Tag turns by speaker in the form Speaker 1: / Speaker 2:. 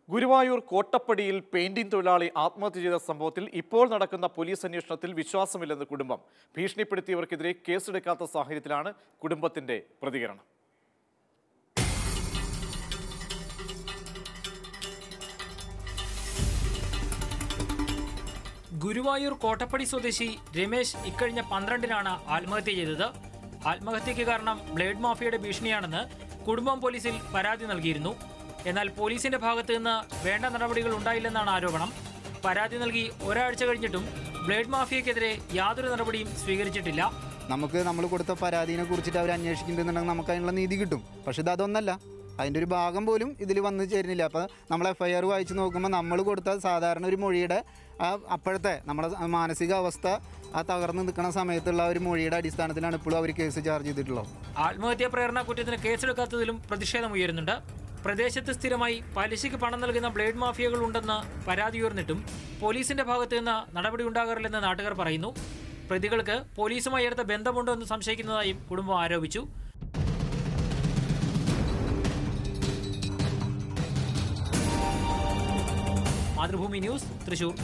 Speaker 1: Guruvayur കോട്ടപ്പടിയിൽ painting തൊഴിലാളി ആത്മഹത്യ ചെയ്ത സംഭവത്തിൽ ഇപ്പോൾ നടക്കുന്ന പോലീസ് അന്വേഷണത്തിൽ വിശ്വാസമില്ലെന്ന് കുടുംബം ഭീഷണിപ്പെടുത്തിയവർക്കെതിരെ കേസെടുക്കാത്ത സാഹചര്യത്തിലാണ് കുടുംബത്തിന്റെ പ്രതികരണം
Speaker 2: ഗുരുവായൂർ കോട്ടപ്പടി സ്വദേശി രമേശ് ഇക്കഴിഞ്ഞ പന്ത്രണ്ടിനാണ് ആത്മഹത്യ ചെയ്തത് ആത്മഹത്യയ്ക്ക് കാരണം ബ്ലേഡ് മാഫിയയുടെ ഭീഷണിയാണെന്ന് കുടുംബം പോലീസിൽ പരാതി നൽകിയിരുന്നു എന്നാൽ പോലീസിന്റെ ഭാഗത്ത് നിന്ന് വേണ്ട നടപടികൾ ഉണ്ടായില്ലെന്നാണ് ആരോപണം പരാതി നൽകി ഒരാഴ്ച കഴിഞ്ഞിട്ടും ബ്ലേഡ് മാഫിയക്കെതിരെ യാതൊരു നടപടിയും സ്വീകരിച്ചിട്ടില്ല
Speaker 3: നമുക്ക് നമ്മൾ കൊടുത്ത പരാതിനെ കുറിച്ചിട്ട് അവർ അന്വേഷിക്കുന്നുണ്ടെങ്കിൽ നമുക്ക് അതിനുള്ള നീതി കിട്ടും പക്ഷെ ഇത് അതൊന്നല്ല അതിൻ്റെ ഒരു ഭാഗം പോലും ഇതിൽ വന്നു ചേരുന്നില്ല അപ്പോൾ നമ്മൾ എഫ് ഐ ആർ വായിച്ച് നോക്കുമ്പോൾ നമ്മൾ കൊടുത്ത സാധാരണ ഒരു മൊഴിയുടെ ആ അപ്പോഴത്തെ നമ്മുടെ മാനസിക അവസ്ഥ ആ തകർന്ന് നിൽക്കുന്ന സമയത്തുള്ള ഒരു മൊഴിയുടെ അടിസ്ഥാനത്തിലാണ് ഇപ്പോഴും അവർ കേസ് ചാർജ് ചെയ്തിട്ടുള്ളത്
Speaker 2: ആത്മഹത്യാ പ്രേരണ കുറ്റത്തിന് കേസെടുക്കാത്തതിലും പ്രതിഷേധം ഉയരുന്നുണ്ട് പ്രദേശത്ത് സ്ഥിരമായി പലിശയ്ക്ക് പണം നൽകുന്ന ബ്ലേഡ് മാഫിയകൾ ഉണ്ടെന്ന് പരാതി ഉയർന്നിട്ടും പോലീസിന്റെ ഭാഗത്ത് നിന്ന് നടപടി ഉണ്ടാകാറില്ലെന്ന് നാട്ടുകാർ പറയുന്നു പ്രതികൾക്ക് പോലീസുമായി അടുത്ത ബന്ധമുണ്ടോ എന്ന് സംശയിക്കുന്നതായും കുടുംബം ആരോപിച്ചു മാതൃഭൂമി ന്യൂസ് തൃശൂർ